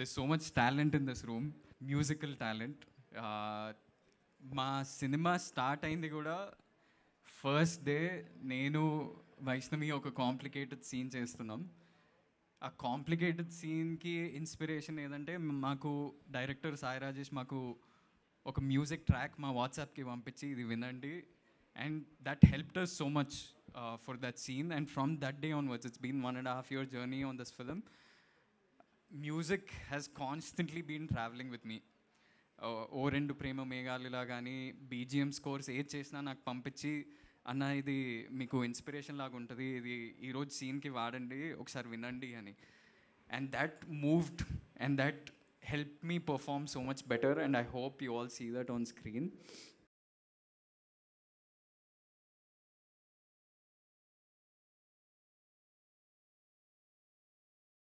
there's so much talent in this room, musical talent. Uh, మా cinema start అయింది కూడా first day నేను వైష్ణవి ఒక కాంప్లికేటెడ్ సీన్ చేస్తున్నాం ఆ కాంప్లికేటెడ్ సీన్కి ఇన్స్పిరేషన్ ఏదంటే మాకు డైరెక్టర్ సాయి రాజేష్ మాకు ఒక మ్యూజిక్ ట్రాక్ మా వాట్సాప్కి పంపించి ఇది వినండి and that helped us so much for that scene and from that day onwards it's been one and half year journey on this film music has constantly been travelling with me ఓ రెండు ప్రేమ మేఘాలులా కానీ BGM scores ఏది చేసినా నాకు పంపించి అన్న ఇది మీకు ఇన్స్పిరేషన్ లాగా ఉంటుంది ఇది ఈరోజు సీన్కి వాడండి ఒకసారి వినండి అని and that moved and that help me perform so much better and I hope you all see that on screen